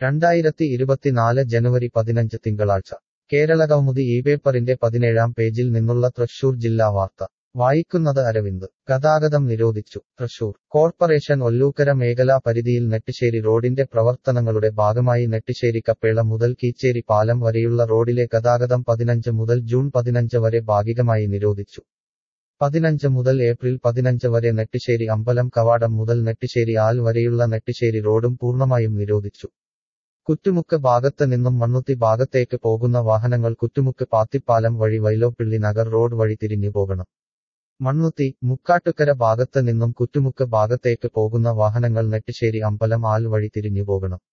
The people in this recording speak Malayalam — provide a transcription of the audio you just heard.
രണ്ടായിരത്തി ഇരുപത്തിനാല് ജനുവരി പതിനഞ്ച് തിങ്കളാഴ്ച കേരളകൗമുദി ഈ പേപ്പറിന്റെ പതിനേഴാം പേജിൽ നിന്നുള്ള തൃശൂർ ജില്ലാ വാർത്ത വായിക്കുന്നത് അരവിന്ദ് ഗതാഗതം നിരോധിച്ചു തൃശൂർ കോർപ്പറേഷൻ ഒല്ലൂക്കര മേഖലാ പരിധിയിൽ നെട്ടിശ്ശേരി റോഡിന്റെ പ്രവർത്തനങ്ങളുടെ ഭാഗമായി നെട്ടിശ്ശേരി കപ്പേള മുതൽ കീച്ചേരി പാലം വരെയുള്ള റോഡിലെ ഗതാഗതം പതിനഞ്ച് മുതൽ ജൂൺ പതിനഞ്ച് വരെ ഭാഗികമായി നിരോധിച്ചു പതിനഞ്ച് മുതൽ ഏപ്രിൽ പതിനഞ്ച് വരെ നെട്ടിശ്ശേരി അമ്പലം കവാടം മുതൽ നെട്ടിശ്ശേരി ആൽ വരെയുള്ള നെട്ടിശ്ശേരി റോഡും പൂർണ്ണമായും നിരോധിച്ചു കുറ്റുമുക്ക് ഭാഗത്ത് നിന്നും മണ്ണുത്തി ഭാഗത്തേക്ക് പോകുന്ന വാഹനങ്ങൾ കുറ്റുമുക്ക് പാത്തിപ്പാലം വഴി വൈലോപ്പിള്ളി നഗർ റോഡ് വഴി തിരിഞ്ഞു പോകണം മണ്ണുത്തി മുക്കാട്ടുക്കര ഭാഗത്ത് നിന്നും കുറ്റുമുക്ക് ഭാഗത്തേക്ക് പോകുന്ന വാഹനങ്ങൾ നെട്ടിശ്ശേരി അമ്പലം ആൽ വഴി തിരിഞ്ഞു പോകണം